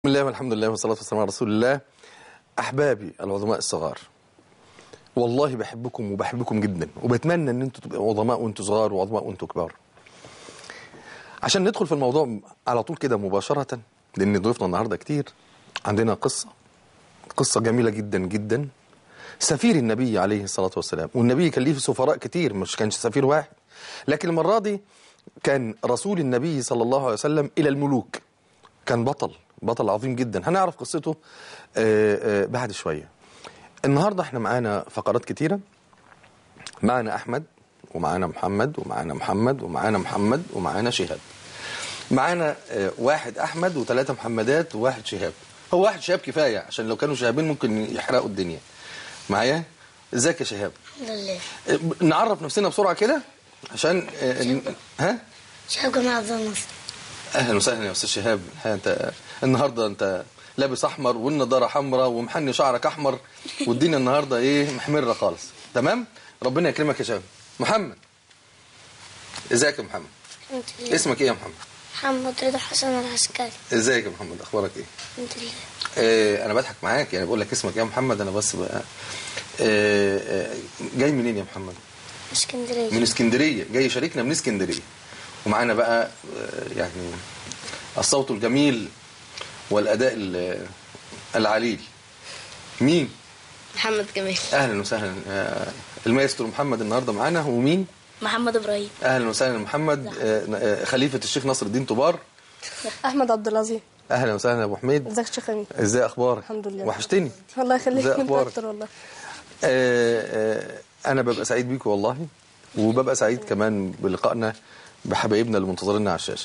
بسم الله والحمد لله والصلاة والسلام على رسول الله أحبابي العظماء الصغار والله بحبكم وبحبكم جدا وبتمنى ان انتوا تبقوا عظماء وانتوا صغار وعظماء وانتوا كبار عشان ندخل في الموضوع على طول كده مباشرة لان ضيوفنا النهاردة كتير عندنا قصة قصة جميلة جدا جدا سفير النبي عليه الصلاة والسلام والنبي كان ليه سفراء كتير مش كانش سفير واحد لكن المرة دي كان رسول النبي صلى الله عليه وسلم إلى الملوك كان بطل بطل عظيم جدا هنعرف قصته آه، آه، بعد شوية النهاردة احنا معانا فقرات كتيرة معانا أحمد ومعانا محمد ومعانا محمد ومعانا محمد ومعانا شهاب معانا آه، واحد أحمد وثلاثة محمدات وواحد شهاب هو واحد شهاب كفاية عشان لو كانوا شهابين ممكن يحرقوا الدنيا معايا ازيك يا شهاب الحمد لله آه، نعرف نفسنا بسرعة كده عشان آه، ن- ها شباب جماعة عبد الناصر اهلا وسهلا يا استاذ شهاب ها انت النهارده انت لابس احمر والنضاره حمراء ومحني شعرك احمر والدنيا النهارده ايه محمره خالص تمام ربنا يكرمك يا شهاب محمد ازيك يا محمد الحمد لله اسمك ايه يا محمد محمد رضا حسن العسكري ازيك يا محمد اخبارك ايه الحمد لله آه انا بضحك معاك يعني بقول لك اسمك ايه يا محمد انا بس بقى آه آه جاي منين يا محمد اسكندرية من اسكندريه جاي يشاركنا من اسكندريه ومعانا بقى آه، يعني الصوت الجميل والاداء ال- العليل مين محمد جمال اهلا وسهلا آه، المايسترو محمد النهارده معانا ومين محمد ابراهيم اهلا وسهلا محمد آه، آه، خليفه الشيخ نصر الدين طبار احمد عبد العزيز اهلا وسهلا يا ابو حميد ازيك يا شيخ امين ازاي اخبارك الحمد لله. وحشتني الله يخليك ازاي انت أخبارك؟ اكتر والله آه، آه، انا ببقى سعيد بيكم والله وببقى سعيد كمان بلقائنا بحبايبنا اللي منتظريننا على الشاشه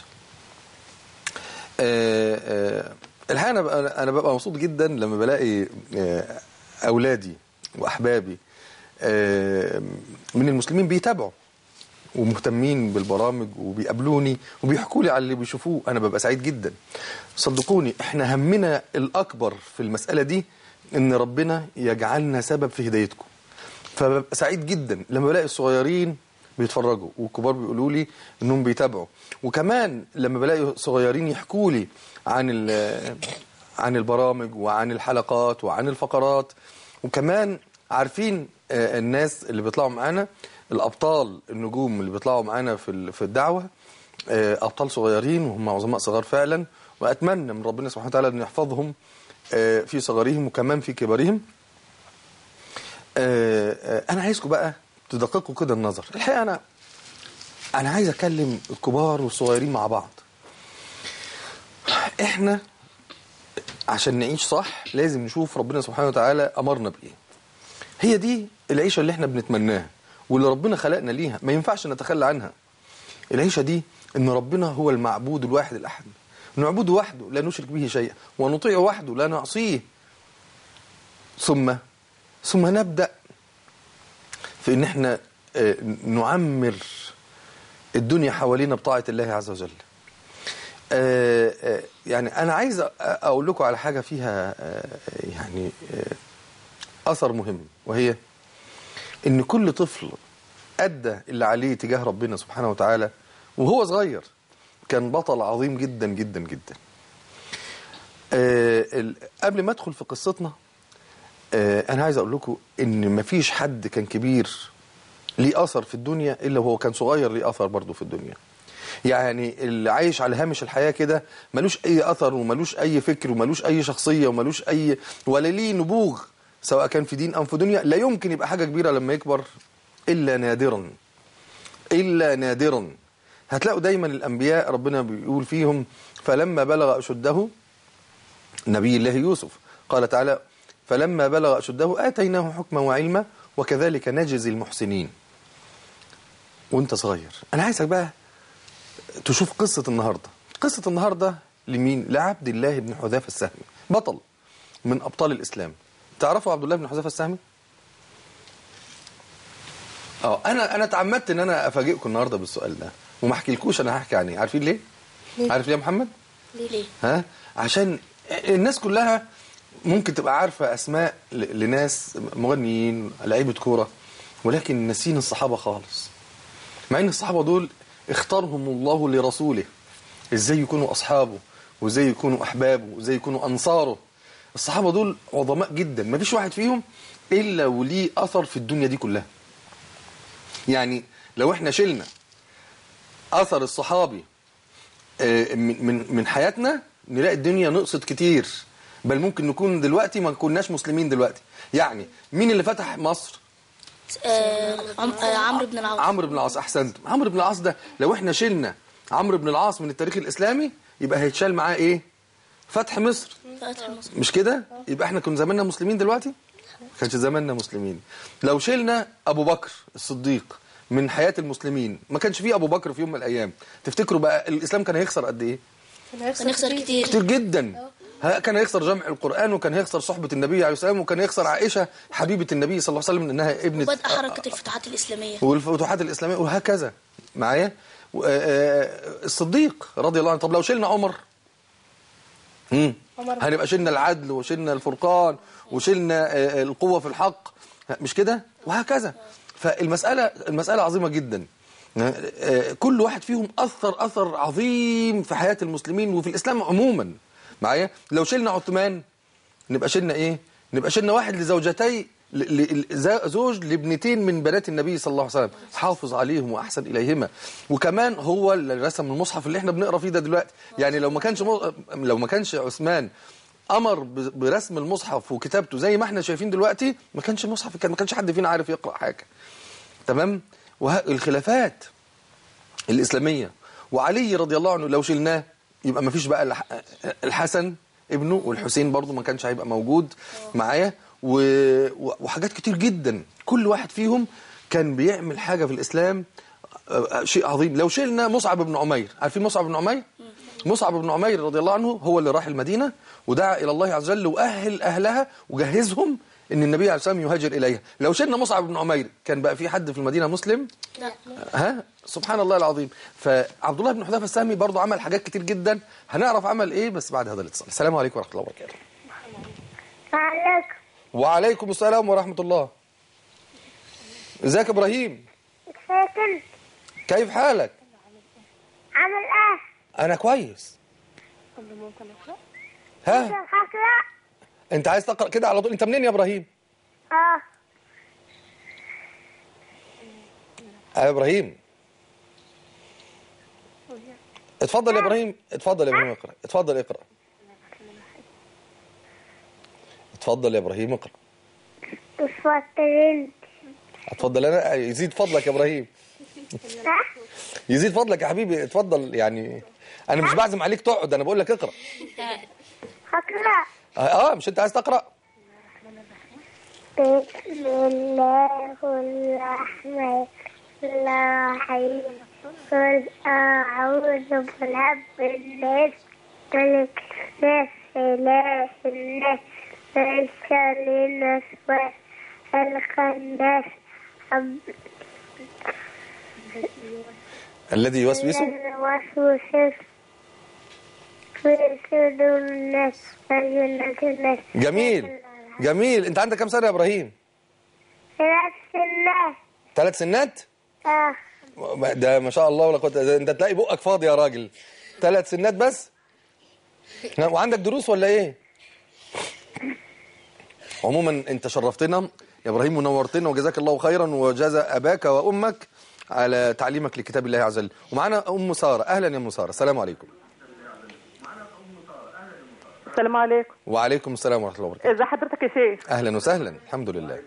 آه، آه، الحقيقه انا ببقى انا ببقى مبسوط جدا لما بلاقي آه، اولادي واحبابي آه، من المسلمين بيتابعوا ومهتمين بالبرامج وبيقابلوني وبيحكوا لي على اللي بيشوفوه انا ببقى سعيد جدا صدقوني احنا همنا الاكبر في المساله دي ان ربنا يجعلنا سبب في هدايتكم فببقى سعيد جدا لما بلاقي الصغيرين بيتفرجوا والكبار بيقولوا لي انهم بيتابعوا وكمان لما بلاقي صغيرين يحكوا لي عن ال- عن البرامج وعن الحلقات وعن الفقرات وكمان عارفين آه، الناس اللي بيطلعوا معانا الابطال النجوم اللي بيطلعوا معانا في ال- في الدعوه آه، ابطال صغيرين وهم عظماء صغار فعلا واتمنى من ربنا سبحانه وتعالى ان يحفظهم آه، في صغرهم وكمان في كبارهم آه، آه، انا عايزكم بقى تدققوا كده النظر الحقيقه انا انا عايز اكلم الكبار والصغيرين مع بعض احنا عشان نعيش صح لازم نشوف ربنا سبحانه وتعالى امرنا بايه هي دي العيشه اللي احنا بنتمناها واللي ربنا خلقنا ليها ما ينفعش نتخلى عنها العيشه دي ان ربنا هو المعبود الواحد الاحد نعبده وحده لا نشرك به شيئا ونطيعه وحده لا نعصيه ثم ثم نبدا في ان احنا آه، نعمر الدنيا حوالينا بطاعه الله عز وجل آه، آه، يعني انا عايز أ- اقول لكم على حاجه فيها آه، يعني آه، اثر مهم وهي ان كل طفل ادى اللي عليه تجاه ربنا سبحانه وتعالى وهو صغير كان بطل عظيم جدا جدا جدا آه، ال- قبل ما ادخل في قصتنا آه، انا عايز اقول لكم ان مفيش حد كان كبير ليه اثر في الدنيا الا وهو كان صغير ليه اثر برضه في الدنيا يعني اللي عايش على هامش الحياه كده ملوش اي اثر وملوش اي فكر وملوش اي شخصيه وملوش اي ولا ليه نبوغ سواء كان في دين او في دنيا لا يمكن يبقى حاجه كبيره لما يكبر الا نادرا الا نادرا هتلاقوا دايما الانبياء ربنا بيقول فيهم فلما بلغ اشده نبي الله يوسف قال تعالى فلما بلغ أشده آتيناه حكما وعلما وكذلك نجزي المحسنين وانت صغير أنا عايزك بقى تشوف قصة النهاردة قصة النهاردة لمين؟ لعبد الله بن حذافة السهمي بطل من أبطال الإسلام تعرفوا عبد الله بن حذافة السهمي؟ اه انا انا اتعمدت ان انا افاجئكم النهارده بالسؤال ده وما احكيلكوش انا هحكي عن ايه عارفين ليه؟ عارف ليه يا محمد؟ ليه ليه ها عشان الناس كلها ممكن تبقى عارفة أسماء ل- لناس مغنيين لعيبة كورة ولكن ناسين الصحابة خالص مع أن الصحابة دول اختارهم الله لرسوله إزاي يكونوا أصحابه وازاي يكونوا احبابه وازاي يكونوا انصاره الصحابه دول عظماء جدا ما فيش واحد فيهم الا وليه اثر في الدنيا دي كلها يعني لو احنا شلنا اثر الصحابي آه، من من من حياتنا نلاقي الدنيا نقصت كتير بل ممكن نكون دلوقتي ما كناش مسلمين دلوقتي يعني مين اللي فتح مصر آه، عم- آه، عمرو بن العاص عمرو بن العاص احسنت عمرو بن العاص ده لو احنا شلنا عمرو بن العاص من التاريخ الاسلامي يبقى هيتشال معاه ايه فتح مصر فتح مصر مش كده يبقى احنا كنا زماننا مسلمين دلوقتي ما كانش زماننا مسلمين لو شلنا ابو بكر الصديق من حياة المسلمين ما كانش فيه ابو بكر في يوم من الايام تفتكروا بقى الاسلام كان هيخسر قد ايه كان يخسر كتير كتير جدا ها- كان هيخسر جمع القرآن وكان هيخسر صحبة النبي عليه السلام وكان هيخسر عائشة حبيبة النبي صلى الله عليه وسلم انها ابنة بدأ حركة الفتوحات الإسلامية والفتوحات الإسلامية وهكذا معايا و- آه، آه، الصديق رضي الله عنه طب لو شلنا عمر مم. عمر. هنبقى شلنا العدل وشلنا الفرقان وشلنا آه، القوة في الحق مش كده وهكذا فالمسألة المسألة عظيمة جدا آه، كل واحد فيهم أثر أثر عظيم في حياة المسلمين وفي الإسلام عموما معايا لو شلنا عثمان نبقى شلنا ايه نبقى شلنا واحد لزوجتي ل- ل- ز- زوج لابنتين من بنات النبي صلى الله عليه وسلم حافظ عليهم واحسن اليهما وكمان هو اللي رسم المصحف اللي احنا بنقرا فيه ده دلوقتي يعني لو ما كانش مو- لو ما كانش عثمان امر ب- برسم المصحف وكتابته زي ما احنا شايفين دلوقتي ما كانش المصحف كان ما كانش حد فينا عارف يقرا حاجه تمام والخلافات الإسلامية وعلي رضي الله عنه لو شلناه يبقى ما فيش بقى الح- الحسن ابنه والحسين برضه ما كانش هيبقى موجود معايا و- و- وحاجات كتير جدا كل واحد فيهم كان بيعمل حاجة في الإسلام آه، آه، شيء عظيم لو شلنا مصعب بن عمير عارفين مصعب بن عمير مصعب بن عمير رضي الله عنه هو اللي راح المدينة ودعا إلى الله عز وجل وأهل أهلها وجهزهم ان النبي عليه الصلاه والسلام يهاجر اليها لو شلنا مصعب بن عمير كان بقى في حد في المدينه مسلم لا ها سبحان الله العظيم فعبد الله بن حذافه السهمي برضه عمل حاجات كتير جدا هنعرف عمل ايه بس بعد هذا الاتصال السلام عليكم ورحمه الله وبركاته عليكم وعليكم السلام ورحمه الله ازيك يا ابراهيم ساكن كيف حالك عامل ايه؟ انا كويس ها هقرا انت عايز تقرا كده على طول انت منين يا ابراهيم اه آه يا ابراهيم اتفضل يا ابراهيم اتفضل يا ابراهيم اقرا اتفضل اقرا اتفضل يا ابراهيم اقرا اتفضلين اتفضل انا يزيد فضلك يا ابراهيم ها؟ يزيد فضلك يا حبيبي اتفضل يعني انا مش بعزم عليك تقعد انا بقول لك اقرا هقرا اه مش انت عايز تقرا بسم الله الرحمن الرحيم قل أعوذ برب الناس ملك الناس إله الناس من شر الوسواس الخناس عب- الذي يوسوس الوسوس في صدور الناس وجنة الناس جميل جميل انت عندك كام سنه يا ابراهيم ثلاث سنات ثلاث سنات آه ده ما شاء الله ولا قوه إلا بالله. انت تلاقي بقك فاضي يا راجل ثلاث سنات بس نعم، وعندك دروس ولا ايه عموما انت شرفتنا يا ابراهيم ونورتنا وجزاك الله خيرا وجزى اباك وامك على تعليمك لكتاب الله عز وجل ومعنا ام ساره اهلا يا ام ساره السلام عليكم السلام عليكم وعليكم السلام ورحمه الله وبركاته ازي حضرتك يا شيخ اهلا وسهلا الحمد لله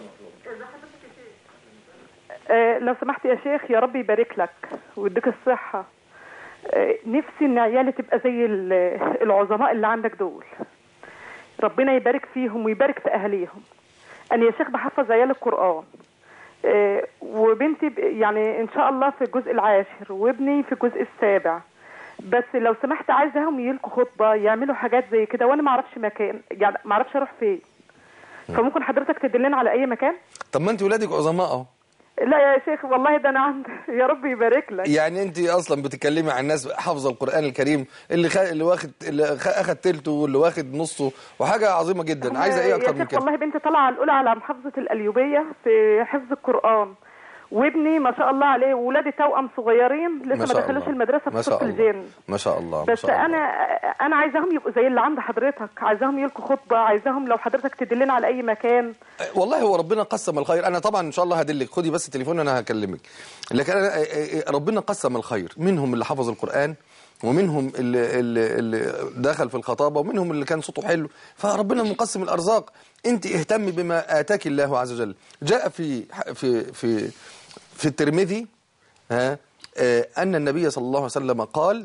آه لو سمحت يا شيخ يا رب يبارك لك ويديك الصحة آه نفسي ان عيالي تبقى زي ال- العظماء اللي عندك دول ربنا يبارك فيهم ويبارك في اهاليهم انا يا شيخ بحفظ عيال القرآن آه وبنتي ب- يعني ان شاء الله في الجزء العاشر وابني في الجزء السابع بس لو سمحت عايزاهم يلقوا خطبة يعملوا حاجات زي كده وانا ما اعرفش مكان يعني ما اعرفش اروح فين فممكن حضرتك تدلنا على اي مكان طب ما انت ولادك عظماء اهو لا يا شيخ والله ده انا عندي يا رب يبارك لك يعني انت اصلا بتتكلمي عن الناس حافظه القران الكريم اللي خ... اللي واخد اللي خ... اخد تلته واللي واخد نصه وحاجه عظيمه جدا عايزه ايه اكتر يا من شيخ كده والله بنتي طالعه الاولى على محافظه القليوبيه في حفظ القران وابني ما شاء الله عليه وولادي توأم صغيرين ما لسه ما شاء دخلوش الله. المدرسه ما في شاء صف الله الجن ما شاء الله ما بس شاء الله. انا انا عايزاهم يبقوا زي اللي عند حضرتك عايزاهم يلقوا خطبه عايزاهم لو حضرتك تدلنا على اي مكان والله هو ربنا قسم الخير انا طبعا ان شاء الله هدلك خدي بس التليفون انا هكلمك لكن أنا ربنا قسم الخير منهم اللي حفظ القران ومنهم اللي, اللي, اللي دخل في الخطابه ومنهم اللي كان صوته حلو فربنا مقسم الارزاق انت اهتمي بما اتاك الله عز وجل جاء في في في في الترمذي ها آه، ان النبي صلى الله عليه وسلم قال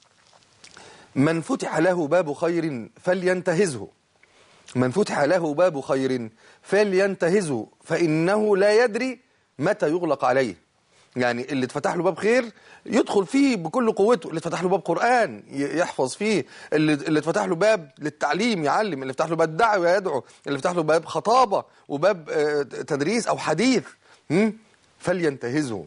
من فتح له باب خير فلينتهزه من فتح له باب خير فلينتهزه فإنه لا يدري متى يغلق عليه يعني اللي اتفتح له باب خير يدخل فيه بكل قوته اللي اتفتح له باب قرآن ي- يحفظ فيه اللي اللي اتفتح له باب للتعليم يعلم اللي اتفتح له باب دعوة يدعو اللي اتفتح له باب خطابة وباب آه، تدريس أو حديث هم؟ فلينتهزه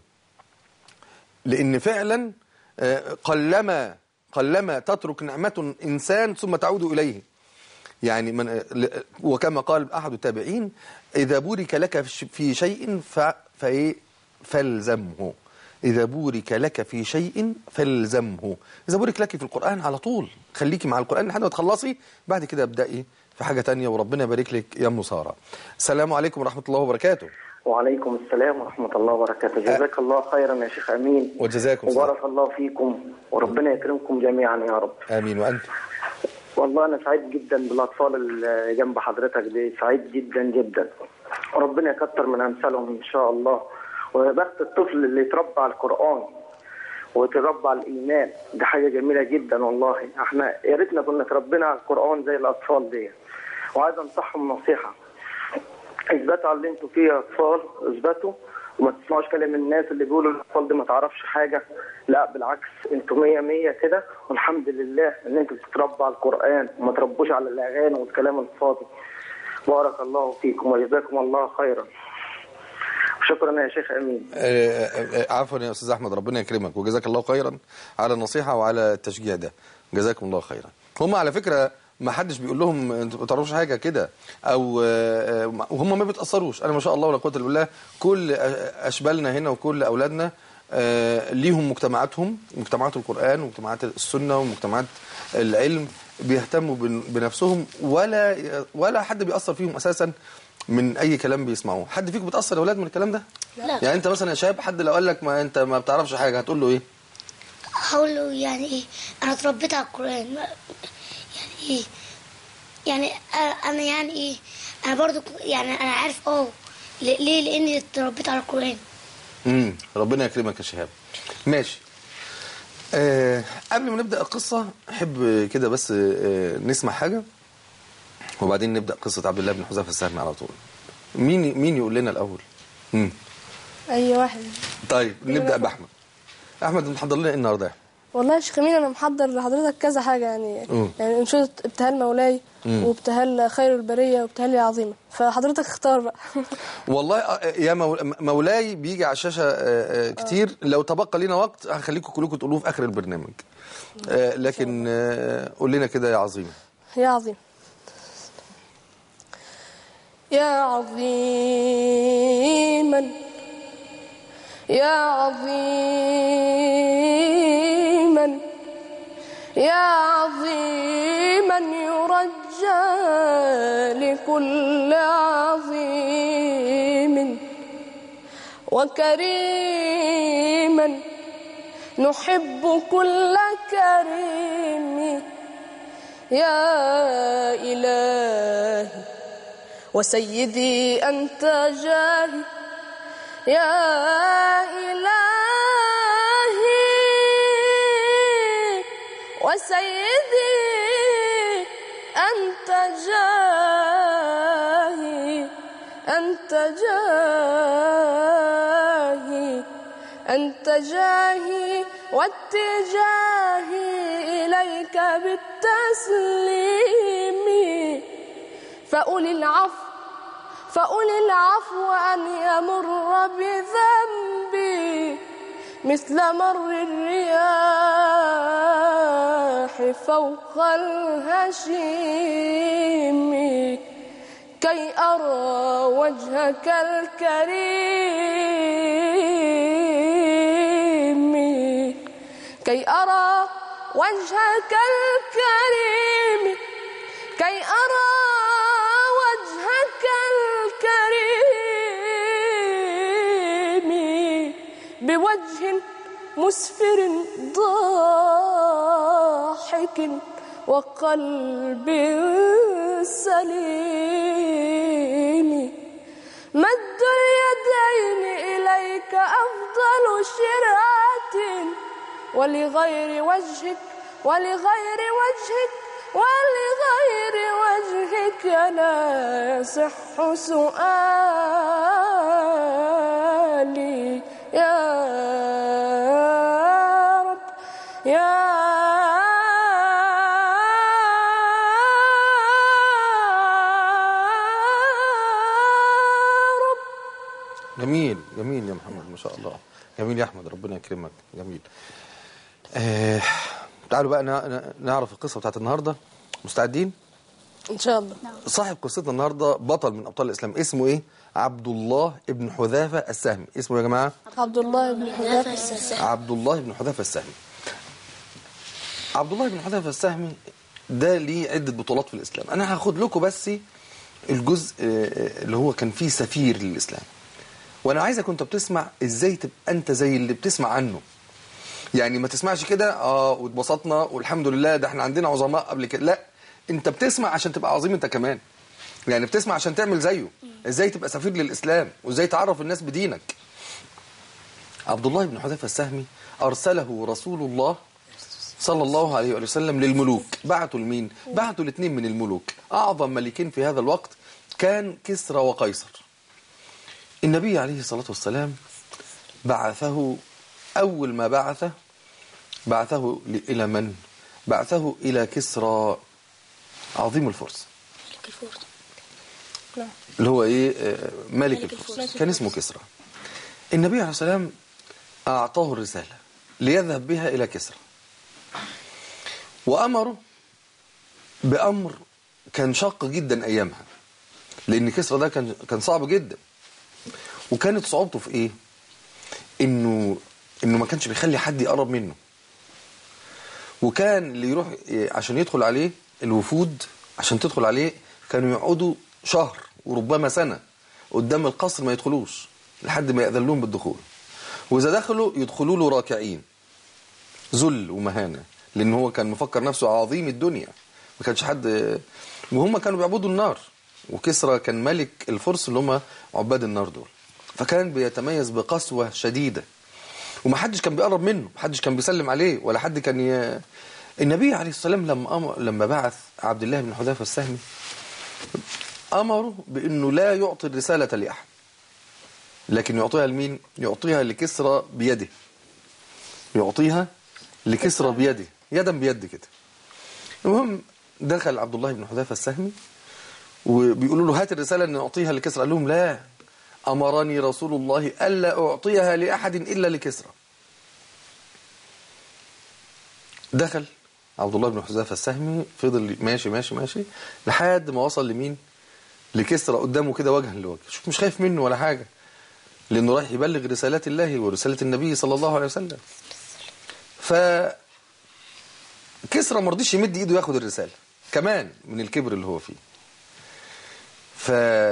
لأن فعلا آه، قلما قلما تترك نعمة إنسان ثم تعود إليه يعني من ل- وكما قال أحد التابعين إذا بورك لك في- في شيء ف فإيه فالزمه إذا بورك لك في شيء فالزمه إذا بورك لك في القرآن على طول خليكي مع القرآن لحد ما تخلصي بعد كده ابدأي في حاجة تانية وربنا يبارك لك يا أم سارة السلام عليكم ورحمة الله وبركاته وعليكم السلام ورحمة الله وبركاته جزاك الله خيرا يا شيخ أمين وجزاكم الله وبارك الله فيكم وربنا يكرمكم جميعا يا رب آمين وأنت والله أنا سعيد جدا بالأطفال اللي جنب حضرتك دي سعيد جدا جدا وربنا يكتر من أمثالهم إن شاء الله ويا بخت الطفل اللي يتربى على القرآن ويتربى على الإيمان دي حاجة جميلة جدا والله احنا يا ريتنا كنا اتربينا على القرآن زي الأطفال دي وعايز أنصحهم نصيحة اثبتوا على اللي انتوا فيه يا اطفال اثبتوا وما تسمعوش كلام الناس اللي بيقولوا الاطفال دي ما تعرفش حاجه لا بالعكس انتوا مية مية كده والحمد لله ان انتوا بتتربوا على القران وما تربوش على الاغاني والكلام الفاضي بارك الله فيكم وجزاكم الله خيرا شكرا يا شيخ امين آه، آه، آه، عفوا يا استاذ احمد ربنا يكرمك وجزاك الله خيرا على النصيحه وعلى التشجيع ده جزاكم الله خيرا هم على فكره ما حدش بيقول لهم انتوا ما تعرفوش حاجه كده او آه، آه، وهم ما بيتاثروش انا ما شاء الله ولا قوه الا بالله كل آه، اشبالنا هنا وكل اولادنا آه، ليهم مجتمعاتهم مجتمعات القران ومجتمعات السنه ومجتمعات العلم بيهتموا بن- بنفسهم ولا ولا حد بيأثر فيهم اساسا من اي كلام بيسمعوه حد فيكم بيتاثر يا اولاد من الكلام ده لا. يعني انت مثلا يا شاب حد لو قال لك ما انت ما بتعرفش حاجه هتقول له ايه هقول له يعني ايه انا اتربيت على القران ما- يعني ايه يعني أ- انا يعني ايه انا برضو ك- يعني انا عارف اه ل- ليه لاني اتربيت على القران امم ربنا يكرمك يا شهاب ماشي آه قبل ما نبدا القصه احب كده بس آه نسمع حاجه وبعدين نبدا قصه عبد الله بن حذيفه السهمي على طول مين مين يقول لنا الاول امم اي واحد طيب نبدا باحمد احمد محضر لنا ايه النهارده والله يا شيخ امين انا محضر لحضرتك كذا حاجه يعني مم. يعني انشوده ابتهال مولاي مم. وابتهال خير البريه وابتهال يا عظيمه فحضرتك اختار بقى والله آه، يا مول- مولاي بيجي على الشاشه آه، آه، كتير لو تبقى لنا وقت هخليكم كلكم تقولوه في اخر البرنامج آه، لكن آه، قول لنا كده يا عظيم يا عظيم يا عظيما يا عظيما يا عظيما يرجى لكل عظيم وكريما نحب كل كريم يا إلهي وسيدي أنت جاهي يا إلهي وسيدي أنت جاهي أنت جاهي أنت جاهي واتجاهي إليك بالتسليم فأولي العفو فأولي العفو أن يمر بذنبي مثل مر الرياح فوق الهشيم كي أرى وجهك الكريم كي أرى وجهك الكريم كي أرى وجهك الكريم بوجه مسفر ضاحك وقلب سليم مد اليدين إليك أفضل شرعة ولغير وجهك ولغير وجهك ولغير وجهك لا يصح سؤالي يا رب يا رب جميل جميل يا محمد ما شاء الله جميل يا احمد ربنا يكرمك جميل آه تعالوا بقى نا- نا- نعرف القصه بتاعت النهارده مستعدين إن شاء الله صاحب قصتنا النهارده بطل من ابطال الاسلام اسمه ايه عبد الله ابن حذافه السهمي اسمه يا جماعه عبد الله بن حذافة حذافة عبد الله بن حذافه السهمي عبد الله بن حذافه السهمي ده ليه عده بطولات في الاسلام انا هاخد لكم بس الجزء آه، اللي هو كان فيه سفير للاسلام وانا عايزك وانت بتسمع ازاي تبقى انت زي اللي بتسمع عنه يعني ما تسمعش كده اه واتبسطنا والحمد لله ده احنا عندنا عظماء قبل كده لا انت بتسمع عشان تبقى عظيم انت كمان يعني بتسمع عشان تعمل زيه ازاي تبقى سفير للاسلام وازاي تعرف الناس بدينك عبد الله بن حذيفه السهمي ارسله رسول الله صلى الله عليه وآله وسلم للملوك بعتوا لمين بعتوا الاثنين من الملوك اعظم ملكين في هذا الوقت كان كسرى وقيصر النبي عليه الصلاه والسلام بعثه اول ما بعثه بعثه ل- الى من بعثه الى كسرى عظيم الفرس ملك الفرس اللي هو ايه آه، ملك ملك الفرس الفرس. كان اسمه كسرى النبي عليه السلام اعطاه الرساله ليذهب بها الى كسرى وامره بامر كان شاق جدا ايامها لان كسرى ده كان كان صعب جدا وكانت صعوبته في ايه انه انه ما كانش بيخلي حد يقرب منه وكان اللي يروح إيه، عشان يدخل عليه الوفود عشان تدخل عليه كانوا يقعدوا شهر وربما سنة قدام القصر ما يدخلوش لحد ما يأذن لهم بالدخول وإذا دخلوا يدخلوا له راكعين ذل ومهانة لأن هو كان مفكر نفسه عظيم الدنيا ما كانش حد وهم كانوا بيعبدوا النار وكسرى كان ملك الفرس اللي هم عباد النار دول فكان بيتميز بقسوة شديدة ومحدش كان بيقرب منه محدش كان بيسلم عليه ولا حد كان ي... النبي عليه الصلاة والسلام لما أمر... لما بعث عبد الله بن حذافة السهمي أمره بأنه لا يعطي الرسالة لأحد لكن يعطيها لمين؟ يعطيها لكسرى بيده يعطيها لكسرى بيده يدا بيد كده المهم دخل عبد الله بن حذافة السهمي وبيقولوا له هات الرسالة أن نعطيها لكسرى قال لهم لا أمرني رسول الله ألا أعطيها لأحد إلا لكسرى دخل عبد الله بن حذافة السهمي فضل ماشي ماشي ماشي لحد ما وصل لمين لكسرى قدامه كده وجها لوجه شوف مش خايف منه ولا حاجة لأنه رايح يبلغ رسالات الله ورسالة النبي صلى الله عليه وسلم ف كسرى ما رضيش يمد ايده ياخد الرسالة كمان من الكبر اللي هو فيه ف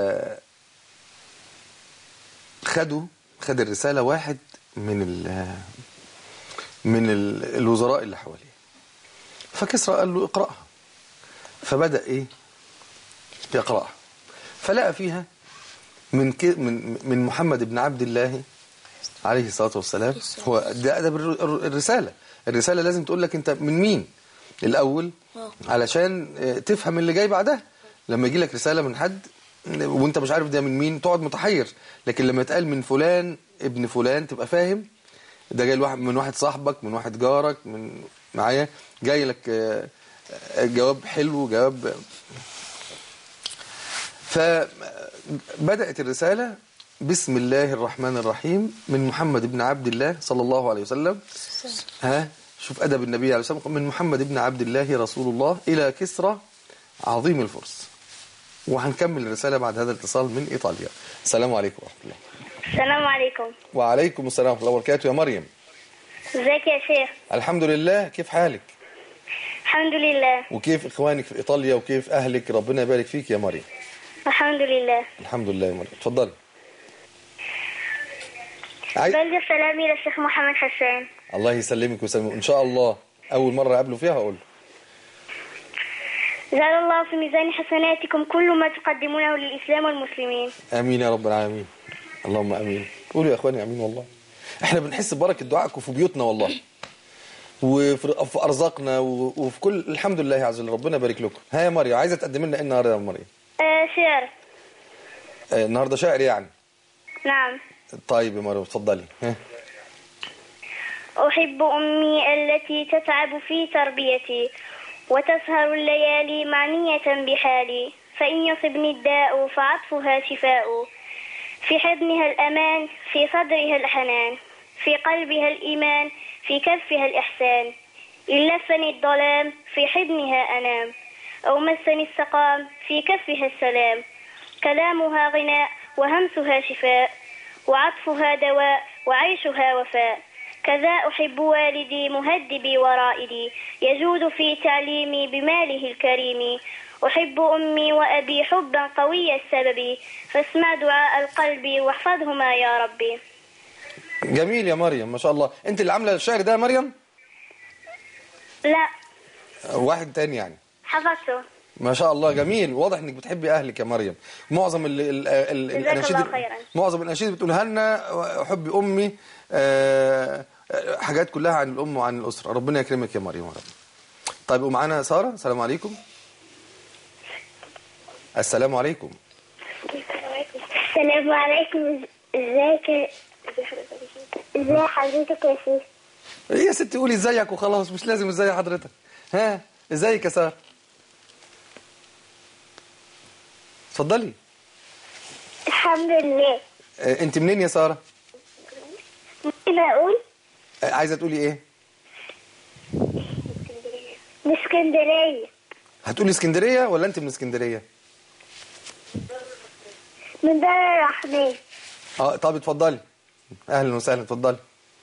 خدوا خد الرسالة واحد من ال من ال الوزراء اللي حواليه فكسرى قال له اقرأها فبدأ ايه يقرأها فلقى فيها من ك- من من محمد بن عبد الله عليه الصلاة والسلام هو ده أدب الر- الر- الرسالة الرسالة لازم تقول لك أنت من مين الأول آه. علشان آه، تفهم اللي جاي بعدها لما يجي لك رسالة من حد وانت مش عارف ده من مين تقعد متحير لكن لما يتقال من فلان ابن فلان تبقى فاهم ده جاي الواحد من واحد صاحبك من واحد جارك من معايا جاي لك آه، آه، جواب حلو جواب فبدأت الرسالة بسم الله الرحمن الرحيم من محمد بن عبد الله صلى الله عليه وسلم ها شوف أدب النبي عليه الصلاة والسلام من محمد بن عبد الله رسول الله إلى كسرى عظيم الفرس وهنكمل الرسالة بعد هذا الاتصال من إيطاليا السلام عليكم ورحمة الله السلام عليكم وعليكم السلام ورحمة الله وبركاته يا مريم ازيك يا شيخ الحمد لله كيف حالك الحمد لله وكيف إخوانك في إيطاليا وكيف أهلك ربنا يبارك فيك يا مريم الحمد لله الحمد لله يا مريم اتفضلي عايز... بلغ سلامي للشيخ محمد حسان الله يسلمك ويسلمك إن شاء الله أول مرة أقابله فيها هقول جعل الله في ميزان حسناتكم كل ما تقدمونه للإسلام والمسلمين آمين يا رب العالمين اللهم آمين قولوا يا إخواني آمين والله إحنا بنحس ببركة دعائكم في بيوتنا والله وفي في أرزاقنا و- وفي كل الحمد لله عز وجل ربنا يبارك لكم ها يا مريم عايزة تقدم لنا إيه النهاردة يا مريم آه شعر آه، النهاردة شاعر يعني نعم طيب يا مريم اتفضلي ها أحب أمي التي تتعب في تربيتي وتسهر الليالي معنية بحالي فإن يصبني الداء فعطفها شفاء في حضنها الأمان في صدرها الحنان في قلبها الإيمان في كفها الإحسان إن لفني الظلام في حضنها أنام أو مسني السقام في كفها السلام كلامها غناء وهمسها شفاء وعطفها دواء وعيشها وفاء كذا أحب والدي مهدبي ورائدي يجود في تعليمي بماله الكريم أحب أمي وأبي حبا قوي السبب فاسمع دعاء القلب واحفظهما يا ربي جميل يا مريم ما شاء الله انت اللي عامله الشعر ده يا مريم لا آه، واحد تاني يعني حفظته ما شاء الله جميل واضح انك بتحبي اهلك يا مريم معظم ال ال ال جزاك الاناشيد الله خيرا. معظم الاناشيد بتقولها لنا حبي امي آه، آه، حاجات كلها عن الام وعن الاسره ربنا يكرمك يا مريم يا رب طيب ومعانا ساره السلام عليكم السلام عليكم السلام عليكم ازيك ازي حضرتك يا شيخ يا ستي قولي ازيك وخلاص مش لازم ازي حضرتك ها ازيك يا ساره اتفضلي الحمد لله آه، انت منين يا ساره ممكن اقول آه، عايزه تقولي ايه من اسكندريه هتقولي اسكندريه ولا انت من اسكندريه من دار الرحمن اه طب اتفضلي اهلا وسهلا اتفضلي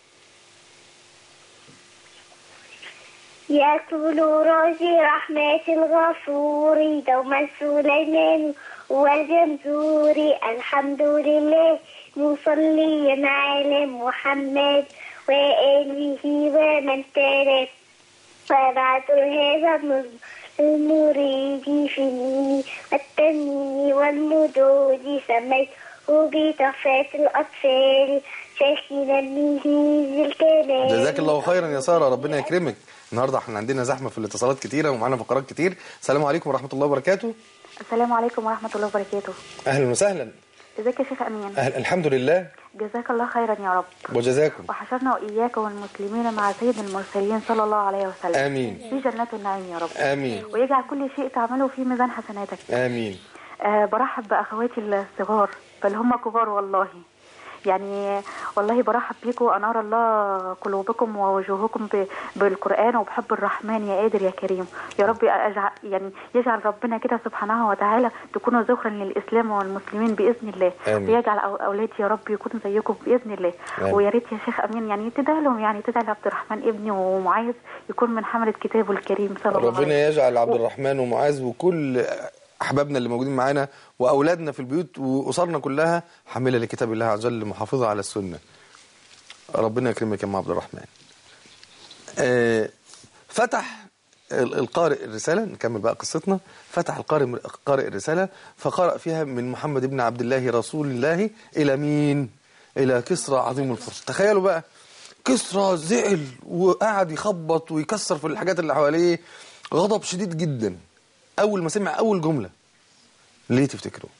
يا طول روزي رحمة الغفور دوما سليمان والجمزوري الحمد لله مصليا على محمد وآله ومن تاب وبعد هذا النظم المريد في النين والتنوين والمدود سميته بتحفة الأطفال شيخنا به ذي الكمال جزاك الله خيرا يا ساره ربنا يكرمك النهارده احنا عندنا زحمه في الاتصالات كتيره ومعانا فقرات كتير السلام عليكم ورحمه الله وبركاته السلام عليكم ورحمة الله وبركاته اهلا وسهلا ازيك يا شيخ أمين أهل الحمد لله جزاك الله خيرا يا رب وجزاكم وحشرنا وإياك والمسلمين مع سيد المرسلين صلى الله عليه وسلم آمين. في جنات النعيم يا رب آمين. ويجعل كل شيء تعمله في ميزان حسناتك امين آه برحب بأخواتي الصغار بل هم كبار والله يعني والله برحب بيكم أنار الله قلوبكم ووجوهكم ب- بالقرآن وبحب الرحمن يا قادر يا كريم يا رب أجعل يعني يجعل ربنا كده سبحانه وتعالى تكونوا ذخرا للإسلام والمسلمين بإذن الله آمين. ويجعل أو- أولادي يا رب يكونوا زيكم بإذن الله آمين. ويا ريت يا شيخ أمين يعني تدعي لهم يعني تدعي لعبد الرحمن ابني ومعاذ يكون من حملة كتابه الكريم صلى الله عليه وسلم ربنا يجعل عبد الرحمن ومعاذ وكل احبابنا اللي موجودين معانا واولادنا في البيوت واسرنا كلها حامله لكتاب الله عز وجل محافظه على السنه ربنا يكرمك يا ام عبد الرحمن آه، فتح ال- القارئ الرسالة نكمل بقى قصتنا فتح القارئ القارئ الرسالة فقرأ فيها من محمد بن عبد الله رسول الله إلى مين إلى كسرى عظيم الفرس تخيلوا بقى كسرى زعل وقعد يخبط ويكسر في الحاجات اللي حواليه غضب شديد جدا أول ما سمع أول جملة ليه تفتكروا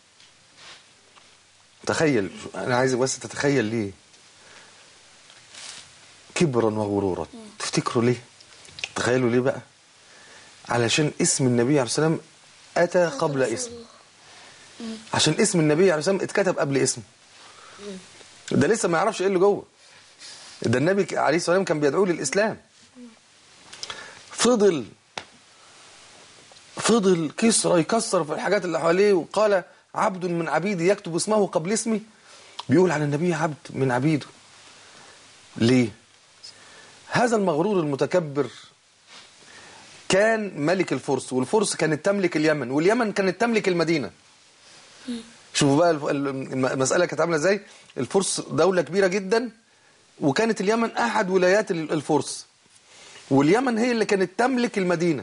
تخيل أنا عايز بس تتخيل ليه كبرا وغرورا تفتكروا ليه تخيلوا ليه بقى علشان اسم النبي عليه السلام أتى قبل اسم عشان اسم النبي عليه السلام اتكتب قبل اسمه ده لسه ما يعرفش ايه اللي جوه ده النبي عليه الصلاه والسلام كان بيدعو للاسلام فضل فضل كسرى يكسر في الحاجات اللي حواليه وقال عبد من عبيدي يكتب اسمه قبل اسمي بيقول عن النبي عبد من عبيده ليه هذا المغرور المتكبر كان ملك الفرس والفرس كانت تملك اليمن واليمن كانت تملك المدينة شوفوا بقى الف- الم- المسألة كانت عاملة ازاي الفرس دولة كبيرة جدا وكانت اليمن أحد ولايات ال- الفرس واليمن هي اللي كانت تملك المدينة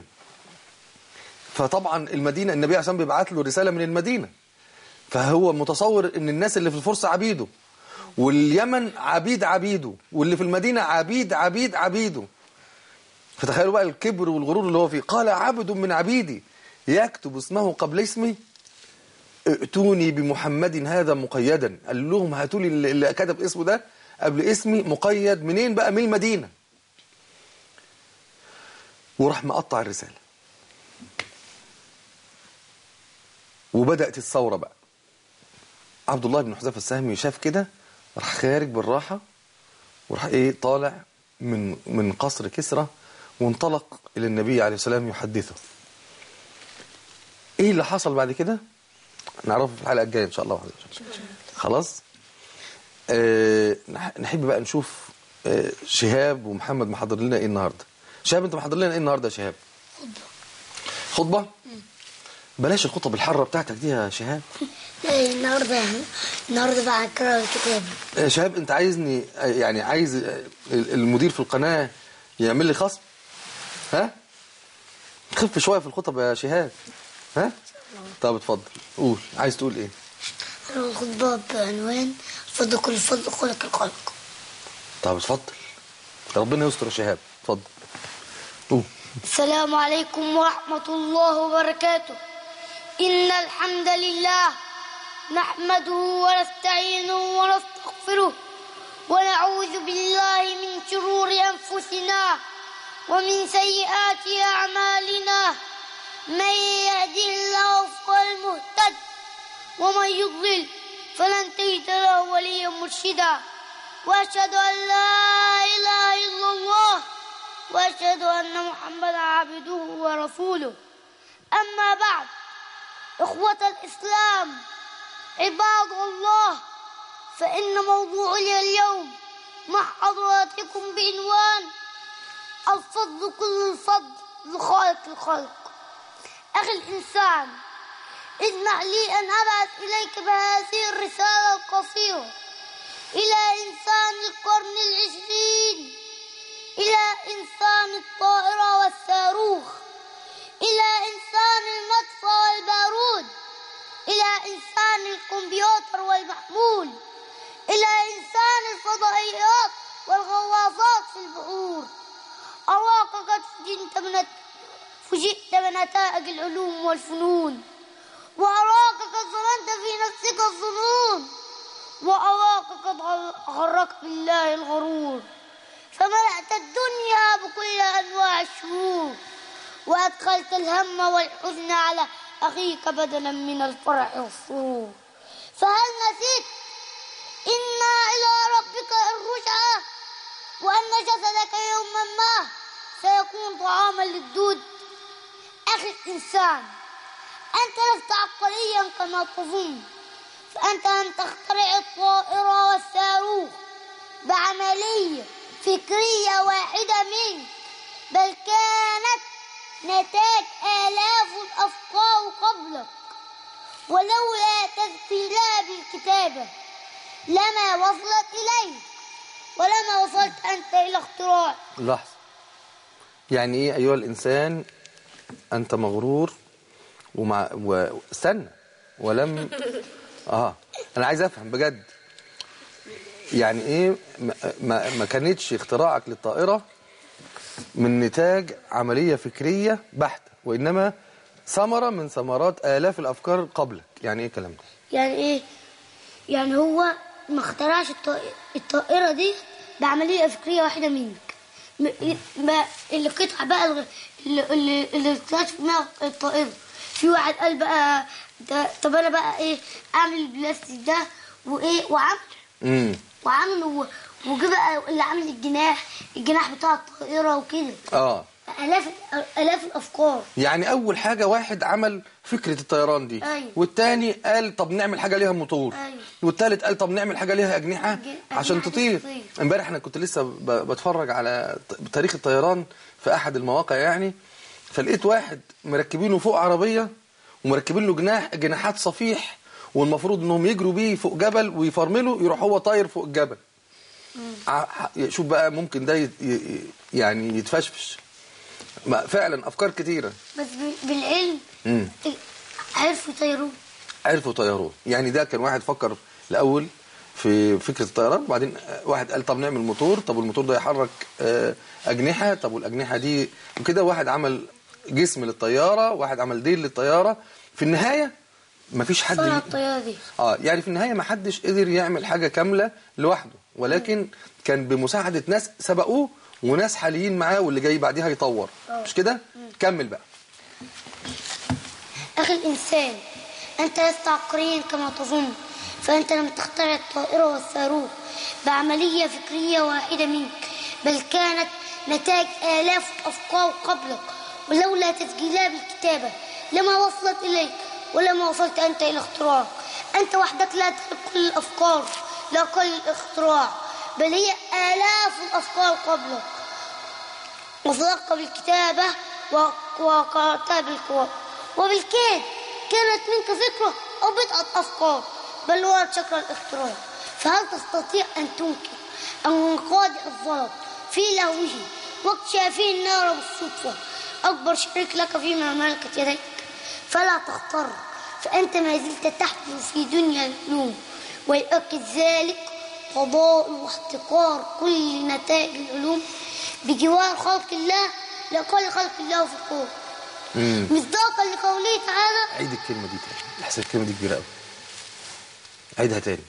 فطبعا المدينة النبي عليه الصلاة والسلام بيبعت له رسالة من المدينة فهو متصور ان الناس اللي في الفرس عبيده واليمن عبيد عبيده واللي في المدينة عبيد عبيد عبيده فتخيلوا بقى الكبر والغرور اللي هو فيه قال عبد من عبيدي يكتب اسمه قبل اسمي ائتوني بمحمد هذا مقيدا قال لهم هاتوا لي اللي اللي كتب اسمه ده قبل اسمي مقيد منين بقى من المدينة وراح مقطع الرسالة وبدأت الثورة بقى عبد الله بن حذيفه السهمي شاف كده راح خارج بالراحة وراح ايه طالع من من قصر كسرى وانطلق الى النبي عليه السلام يحدثه ايه اللي حصل بعد كده نعرفه في الحلقة الجاية ان شاء الله عز وجل خلاص آه نح- نحب بقى نشوف آه شهاب ومحمد محضر لنا ايه النهارده شهاب انت محضر لنا ايه النهارده يا شهاب خطبة بلاش الخطب الحرة بتاعتك دي يا شهاب إيه، النهارده النهارده بقى هنقرا الكتاب آه، شهاب انت عايزني آه، يعني عايز آه، المدير في القناة يعمل لي خصم ها خف شوية في الخطب يا شهاب ها طب اتفضل قول عايز تقول ايه الخطبة بعنوان الفضل كل الفضل خلق الخلق طب اتفضل ربنا يستر يا شهاب اتفضل قول السلام عليكم ورحمة الله وبركاته إن الحمد لله نحمده ونستعينه ونستغفره ونعوذ بالله من شرور أنفسنا ومن سيئات أعمالنا من يهده الله فهو المهتد ومن يضلل فلن تجد له وليا مرشدا وأشهد أن لا إله إلا الله وأشهد أن محمدا عبده ورسوله أما بعد إخوة الإسلام عباد الله فإن موضوعي اليوم مع حضراتكم بعنوان الفضل كل الفضل لخالق الخلق أخي الإنسان اسمح لي أن أبعث إليك بهذه الرسالة القصيرة إلى إنسان القرن العشرين إلى إنسان الطائرة والصاروخ إلى إنسان المدفع والبارود إلى إنسان الكمبيوتر والمحمول إلى إنسان الفضائيات والغواصات في البحور أراك قد فجئت من فجئت بنتائج العلوم والفنون وأراك قد ظننت في نفسك الظنون وأراك قد غرك بالله الغرور فملأت الدنيا بكل أنواع الشرور وأدخلت الهم والحزن على أخيك بدلا من الفرح والسرور فهل نسيت إنا إلى ربك الرجعى وأن جسدك يوما ما سيكون طعاما للدود أخي الإنسان أنت لست عبقريا كما تظن فأنت لم تخترع الطائرة والصاروخ بعملية فكرية واحدة منك بل كانت نتاج آلاف الأفكار قبلك ولولا تذكيرها بالكتابة لما وصلت إليك ولما وصلت أنت إلى اختراع لحظة يعني ايه ايها الانسان انت مغرور ومع واستنى ولم اه انا عايز افهم بجد يعني ايه ما, ما, ما كانتش اختراعك للطائرة من نتاج عملية فكرية بحتة وانما ثمرة من ثمرات آلاف الافكار قبلك يعني ايه الكلام ده يعني إيه؟ يعني هو ما اخترعش الطائرة, الطائرة دي بعملية فكرية واحدة منك م- ما اللي قطع بقى الغ- اللي اللي, اللي اكتشف منها الطائرة في واحد قال بقى ده طب انا بقى ايه اعمل البلاستيك ده وايه وعمل امم وعمل و- وجه بقى اللي عامل الجناح الجناح بتاع الطائرة وكده اه الاف الاف الافكار يعني اول حاجه واحد عمل فكره الطيران دي أيوة. والتاني قال طب نعمل حاجه ليها موتور أيوة. والتالت قال طب نعمل حاجه ليها اجنحه أجنحة عشان تطير تطير. امبارح انا كنت لسه ب- بتفرج على ت- تاريخ الطيران في احد المواقع يعني فلقيت واحد مركبينه فوق عربيه ومركبين له جناح جناحات صفيح والمفروض انهم يجروا بيه فوق جبل ويفرملوا يروح هو طاير فوق الجبل ع- ح- شوف بقى ممكن ده يت- ي- يعني يتفشفش ما- فعلا افكار كتيره بس ب- بالعلم امم عرفوا يطيروه عرفوا طيروه يعني ده كان واحد فكر الاول في فكره الطيران وبعدين واحد قال طب نعمل موتور طب الموتور ده يحرك آه، اجنحه طب والاجنحه دي وكده واحد عمل جسم للطياره واحد عمل ديل للطياره في النهايه مفيش حد صنع ي- الطياره دي اه يعني في النهايه ما حدش قدر يعمل حاجه كامله لوحده ولكن كان بمساعده ناس سبقوه وناس حاليين معاه واللي جاي بعديها يطور مش كده كمل بقى أخي الإنسان أنت لست عبقريا كما تظن فأنت لم تخترع الطائرة والصاروخ بعملية فكرية واحدة منك بل كانت نتاج آلاف الأفكار قبلك ولولا تسجيلها بالكتابة لما وصلت إليك ولما وصلت أنت إلى اختراعك أنت وحدك لا تملك كل الأفكار لا كل الاختراع بل هي آلاف الأفكار قبلك وصدقت بالكتابة و- وقرأتها بالقراءة وبالكاد كانت منك فكرة أو بضعة أفكار بل ورد شكل الاختراع فهل تستطيع أن تنكر أن قادئ الظلم في لهوه وقت فيه النار بالصدفة أكبر شريك لك فيما ملكت يديك فلا تختار فأنت ما زلت تحفل في دنيا العلوم ويؤكد ذلك فضاء واحتقار كل نتائج العلوم بجوار خلق الله لقال خلق الله في الكون امم مصداقا لقوله تعالى عيد الكلمه دي تاني احسن الكلمه دي كبيره قوي عيدها تاني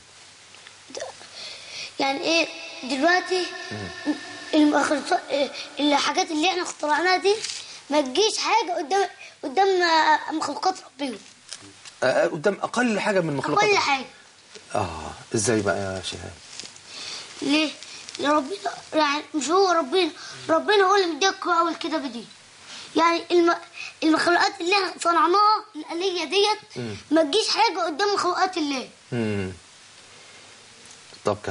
يعني ايه دلوقتي المخلوقات الحاجات اللي احنا اخترعناها دي ما تجيش حاجه قدام قدام مخلوقات ربنا آه، قدام اقل حاجه من مخلوقات كل الله. حاجه اه ازاي بقى يا شهاب ليه؟ لأن ربنا يعني مش هو ربنا ربنا هو اللي مديك القراءة والكتابة دي يعني الم... المخلوقات اللي احنا صنعناها الآلية ديت ما تجيش حاجة قدام مخلوقات الله امم طب كمل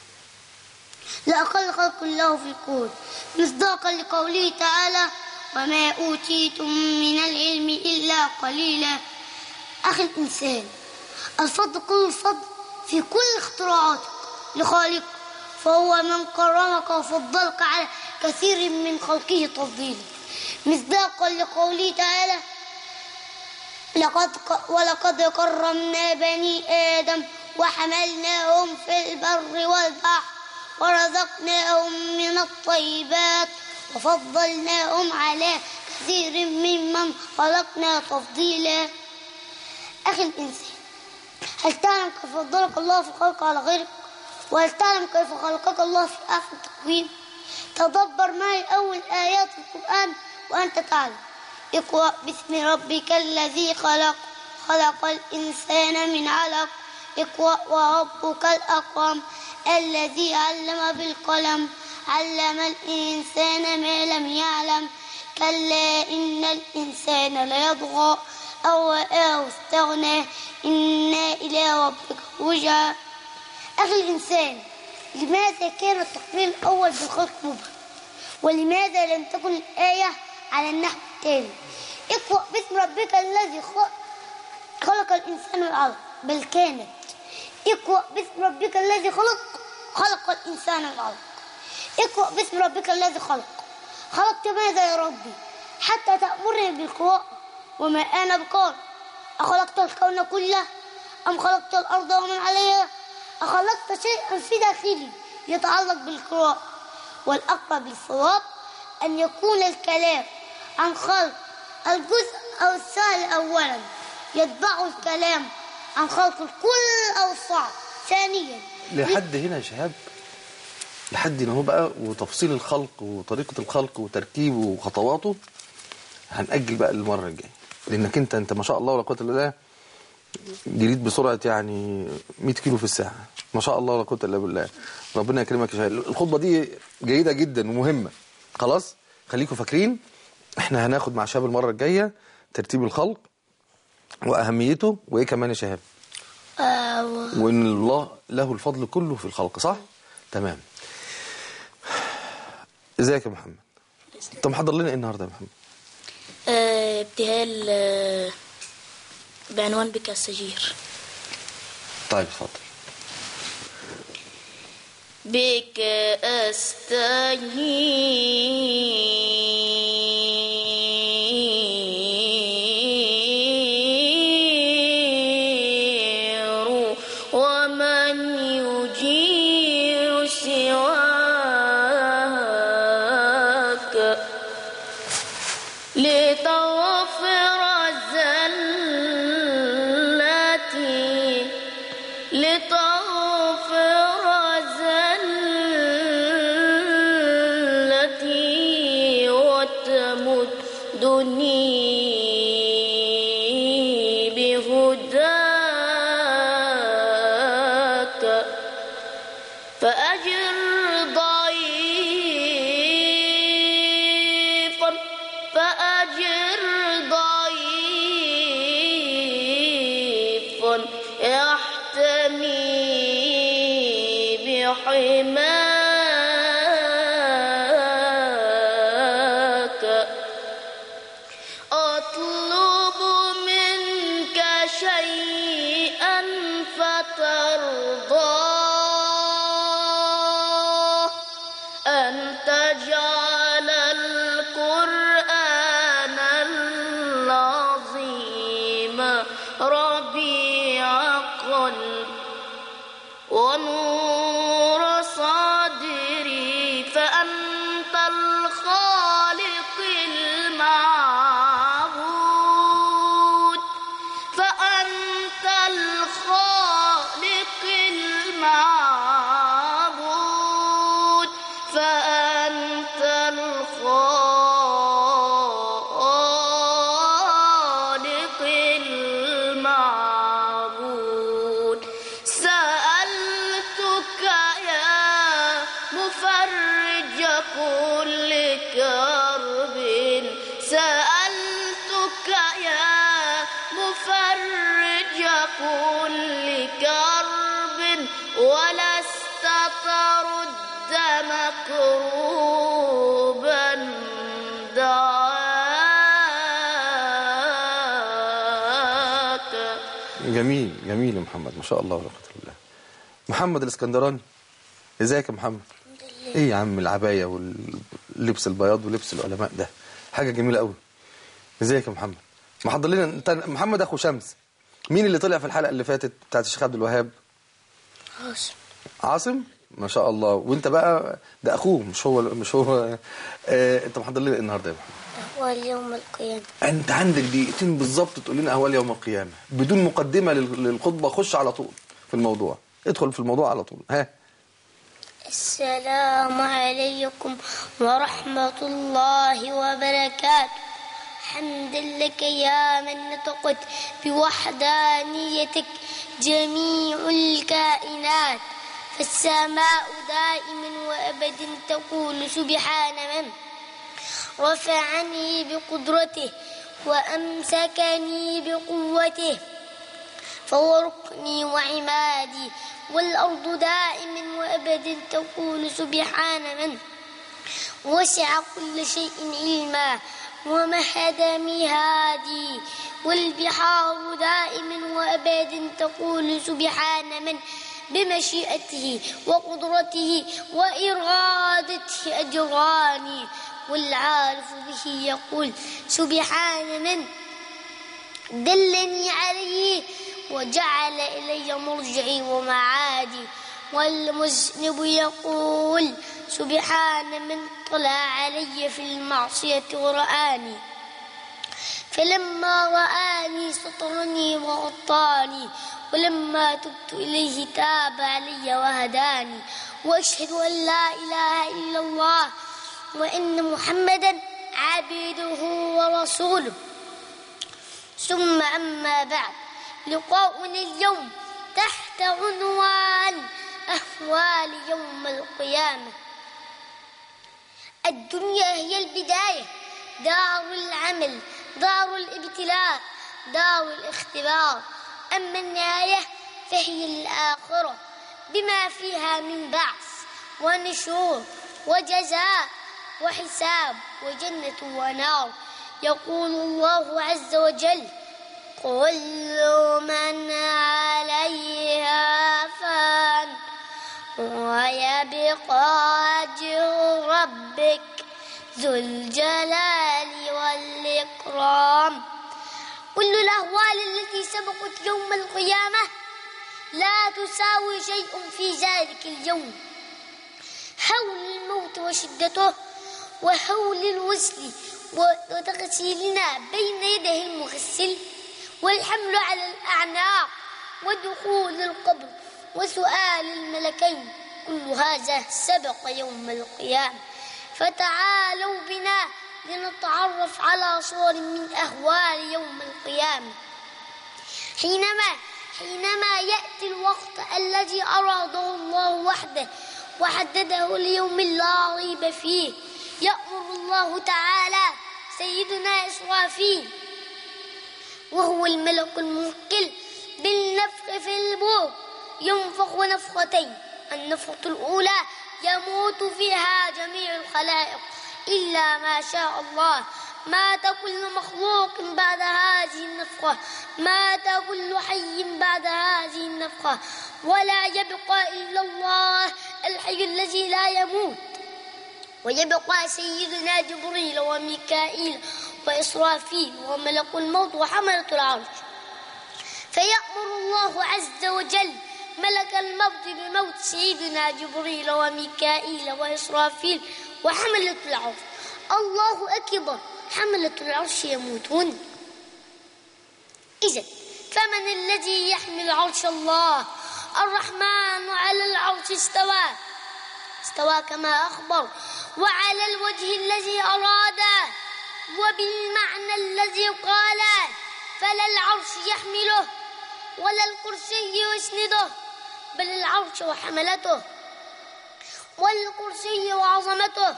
لأقل خلق الله في الكون مصداقا لقوله تعالى وما أوتيتم من العلم إلا قليلا أخي الإنسان الفضل كل الفضل في كل اختراعاتك لخالق فهو من كرمك وفضلك على كثير من خلقه تفضيلا مصداقا لقوله تعالى لقد ك- ولقد كرمنا بني آدم وحملناهم في البر والبحر ورزقناهم من الطيبات وفضلناهم على كثير ممن خلقنا تفضيلا أخي الإنسان هل تعلم كيف فضلك الله في الخلق على غيرك وهل تعلم كيف خلقك الله في أحسن تقويم تدبر معي أول آيات القرآن وأنت تعلم اقرأ باسم ربك الذي خلق خلق الإنسان من علق اقرأ وربك الأكرم الذي علم بالقلم علم الإنسان ما لم يعلم كلا إن الإنسان ليطغى أو رآه استغنى إنا إلى ربك رجع أخي الإنسان لماذا كان التقرير الأول بالخلق مبهم ولماذا لم تكن الآية على النحو التالي اقرأ باسم ربك الذي خلق خلق الإنسان من علق بل كانت اقرأ باسم ربك الذي خلق خلق الإنسان من علق اقرأ باسم ربك الذي خلق خلقت ماذا يا ربي حتى تأمرني بالقراءة وما أنا بقارئ أخلقت الكون كله أم خلقت الأرض ومن عليها أخلقت شيئا في داخلي يتعلق بالقراءة والأقرب للصواب أن يكون الكلام عن خلق الجزء أو السهل أولا يتبع الكلام عن خلق الكل أو الصعب ثانيا لحد هنا يا شهاب لحد هنا هو بقى وتفصيل الخلق وطريقه الخلق وتركيبه وخطواته هنأجل بقى المره الجايه لانك انت انت ما شاء الله ولا قوه الا بالله جريت بسرعه يعني 100 كيلو في الساعه ما شاء الله ولا قوه الا بالله ربنا يكرمك يا شهاب الخطبه دي جيده جدا ومهمه خلاص خليكم فاكرين احنا هناخد مع شاب المره الجايه ترتيب الخلق واهميته وايه كمان يا شهاب آه وان الله له الفضل كله في الخلق صح تمام ازيك يا محمد انت محضر لنا ايه النهارده يا محمد آه، ابتهال آه، بعنوان بك السجير طيب اتفضل بك أستجير ومن يجير سواك لتغفر زلتي لتغفر زلتي وتمدني بهداك فأجر ضيفا فأجر ضيفا يحتمي بحماك أطلب منك شيئا فترضاه أن تجعل القرآن العظيم ربيع قلبي ونور صدري فأنت الخالق المعبود فأنت الخالق المعبود فأنت الخالق المعبود سألتك يا مفرج كل كرب سألتك يا مفرج كل كرب ولست ترد مكروبا دعاك جميل جميل يا محمد ما شاء الله ولا قوه الا بالله محمد الاسكندراني ازيك يا محمد ايه يا عم العبايه واللبس البياض ولبس العلماء ده حاجه جميله قوي ازيك يا محمد محضر لنا انت محمد اخو شمس مين اللي طلع في الحلقه اللي فاتت بتاعت الشيخ عبد الوهاب عاصم عاصم ما شاء الله وانت بقى ده اخوه مش هو مش هو اه انت محضر لنا إيه النهارده يا محمد أهوال يوم القيامة انت عندك دقيقتين بالظبط تقول لنا اهوال يوم القيامه بدون مقدمه لل- للخطبه خش على طول في الموضوع ادخل في الموضوع على طول ها السلام عليكم ورحمة الله وبركاته حمد لك يا من نطقت بوحدانيتك جميع الكائنات فالسماء دائما وأبد تقول سبحان من رفعني بقدرته وأمسكني بقوته فهو ركني وعمادي والأرض دائما وأبدا تقول سبحان من وسع كل شيء علما ومهد مهادي والبحار دائما وأبدا تقول سبحان من بمشيئته وقدرته وإرادته أجراني والعارف به يقول سبحان من دلني عليه وجعل إلي مرجعي ومعادي والمذنب يقول سبحان من طلع علي في المعصية ورآني فلما رآني سطرني وغطاني ولما تبت إليه تاب علي وهداني وأشهد أن لا إله إلا الله وإن محمدا عبده ورسوله ثم أما بعد لقاؤنا اليوم تحت عنوان أهوال يوم القيامة الدنيا هي البداية دار العمل دار الابتلاء دار الاختبار أما النهاية فهي الآخرة بما فيها من بعث ونشور وجزاء وحساب وجنة ونار يقول الله عز وجل كل من عليها فان ويبقى وجه ربك ذو الجلال والإكرام كل الأهوال التي سبقت يوم القيامة لا تساوي شيء في ذلك اليوم حول الموت وشدته وحول الوصل وتغسيلنا بين يديه المغسل والحمل على الأعناق ودخول القبر وسؤال الملكين كل هذا سبق يوم القيامة فتعالوا بنا لنتعرف على صور من أهوال يوم القيامة حينما حينما يأتي الوقت الذي أراده الله وحده وحدده ليوم لا ريب فيه يأمر الله تعالى سيدنا إسرافيل وهو الملك الموكل بالنفخ في البور ينفخ نفختين النفخة الأولى يموت فيها جميع الخلائق إلا ما شاء الله مات كل مخلوق بعد هذه النفخة مات كل حي بعد هذه النفخة ولا يبقى إلا الله الحي الذي لا يموت ويبقى سيدنا جبريل وميكائيل وإسرافيل وملك الموت وحملة العرش فيأمر الله عز وجل ملك الموت بموت سيدنا جبريل وميكائيل وإسرافيل وحملة العرش الله أكبر حملة العرش يموتون إذا فمن الذي يحمل عرش الله الرحمن على العرش استوى استوى كما أخبر وعلى الوجه الذي أراد وبالمعنى الذي قال فلا العرش يحمله ولا الكرسي يسنده بل العرش وحملته والكرسي وعظمته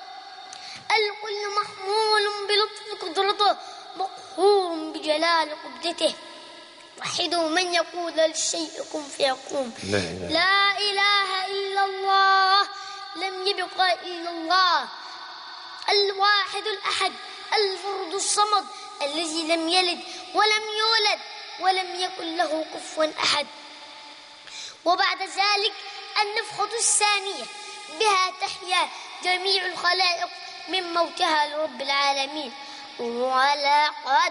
الكل محمول بلطف قدرته مقهور بجلال قبضته وحدوا من يقول للشيء كن فيكون لا إله. لا إله إلا الله لم يبق إلا الله الواحد الأحد الفرد الصمد الذي لم يلد ولم يولد ولم يكن له كفوا أحد وبعد ذلك النفخة الثانية بها تحيا جميع الخلائق من موتها لرب العالمين ولقد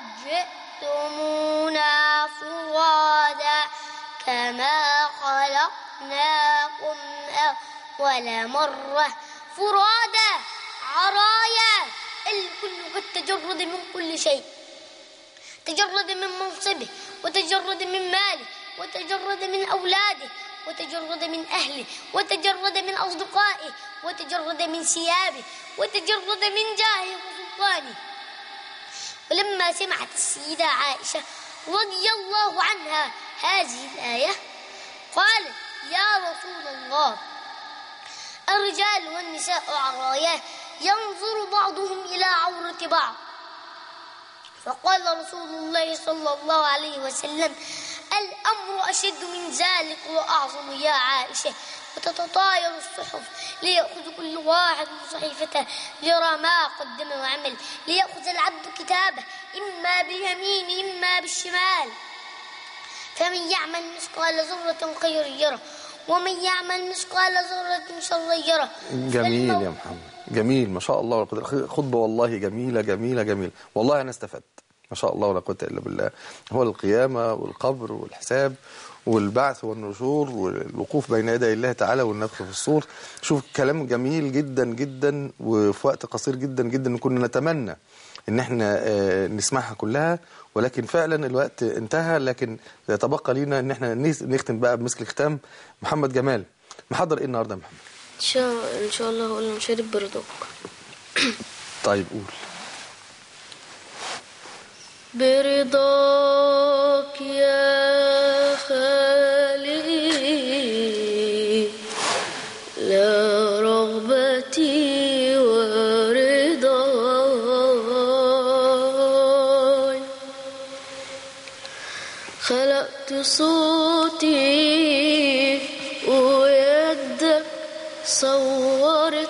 جئتمونا فرادا كما خلقناكم أول مرة فرادا عرايا الكل قد تجرد من كل شيء تجرد من منصبه وتجرد من ماله وتجرد من أولاده وتجرد من أهله وتجرد من أصدقائه وتجرد من ثيابه وتجرد من جاهه وسلطانه ولما سمعت السيدة عائشة رضي الله عنها هذه الآية قالت يا رسول الله الرجال والنساء عرايا ينظر بعضهم إلى عورة بعض فقال رسول الله صلى الله عليه وسلم الأمر أشد من ذلك وأعظم يا عائشة وتتطاير الصحف ليأخذ كل واحد صحيفته ليرى ما قدم وعمل ليأخذ العبد كتابه إما باليمين إما بالشمال فمن يعمل مثقال ذرة خيرا يره ومن يعمل مثقال ذرة شرا يره جميل يا محمد جميل ما شاء الله ولا قوة إلا- خطبة والله جميلة جميلة جميلة والله أنا استفدت ما شاء الله ولا قوة إلا بالله هو القيامة والقبر والحساب والبعث والنشور والوقوف بين يدي الله تعالى والنفخ في الصور شوف كلام جميل جدا جدا وفي وقت قصير جدا جدا كنا نتمنى ان احنا آه، نسمعها كلها ولكن فعلا الوقت انتهى لكن يتبقى لينا ان احنا نس- نختم بقى بمسك الختام محمد جمال محضر ايه النهارده يا محمد إن شاء إن شاء الله هقول له شارب برضك طيب قول برضاك يا خالقي لا رغبتي خلقت صوتي ويدك صورت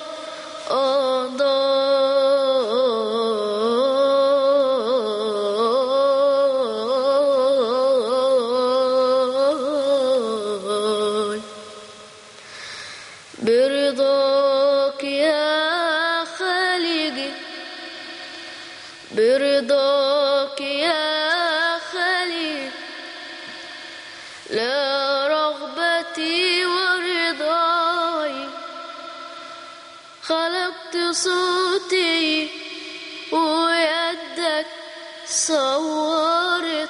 أعضاي برضاك يا خالقي برضاك يا خالق لا رغبتي ورضاي خلقت صوتي ويدك صورت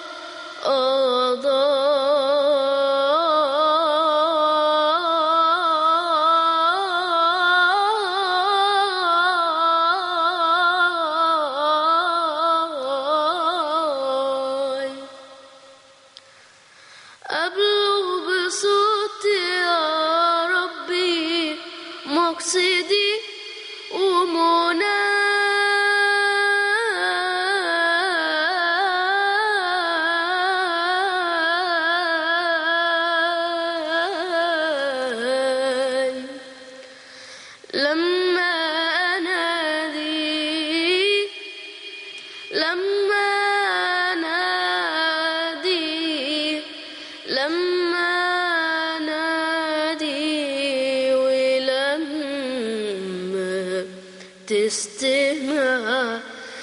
أعضاي أبلغ بصوتي يا ربي مقصدي ومناي لما أنادي لما نادي لما نادي ولما تستمع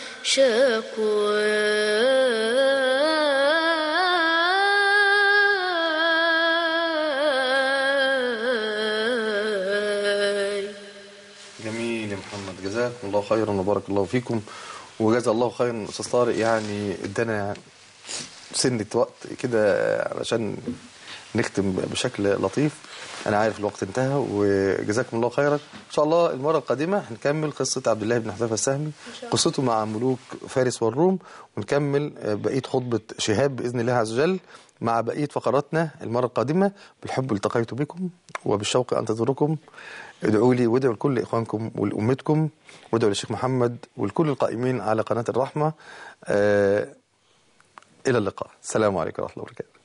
شكواي جميل يا محمد جزاكم الله خيرا وبارك الله فيكم وجزا الله خيرا استاذ طارق يعني ادانا سنة وقت كده علشان نختم بشكل لطيف انا عارف الوقت انتهى وجزاكم الله خيرا ان شاء الله المره القادمه هنكمل قصه عبد الله بن حذيفه السهمي قصته مع ملوك فارس والروم ونكمل بقيه خطبه شهاب باذن الله عز وجل مع بقيه فقراتنا المره القادمه بالحب التقيت بكم وبالشوق انتظركم ادعوا لي وادعوا لكل اخوانكم ولامتكم وادعوا للشيخ محمد ولكل القائمين على قناه الرحمه آه الى اللقاء السلام عليكم ورحمه الله وبركاته